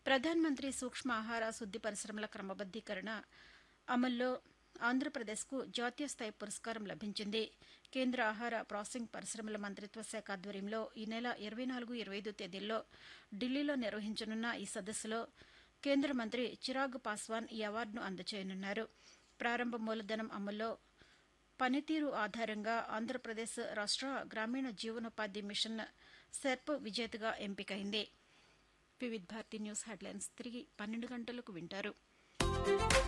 ప్రధానమంత్రి సూక్ష్మ ఆహార శుద్ది పరిశ్రమల క్రమబద్దీకరణ అమల్లో ఆంధ్రప్రదేశ్కు జాతీయ స్థాయి పురస్కారం లభించింది కేంద్ర ఆహార ప్రాసెసింగ్ పరిశ్రమల మంత్రిత్వ శాఖ ఆధ్వర్యంలో ఈ నెల ఇరవై నాలుగు ఇరవై ఐదు తేదీల్లో ఢిల్లీలో నిర్వహించనున్న ఈ సదస్సులో కేంద్ర మంత్రి చిరాగ్ పాస్వాన్ ఈ అవార్డును అందజేయనున్నారు ప్రారంభ మూలధనం అమల్లో పనితీరు ఆధారంగా ఆంధ్రప్రదేశ్ రాష్ట్ర గ్రామీణ జీవనోపాధి మిషన్ సెర్ప్ విజేతగా ఎంపికైంది వివిధ్ భారతి న్యూస్ హెడ్లైన్స్ తిరిగి పన్నెండు గంటలకు వింటారు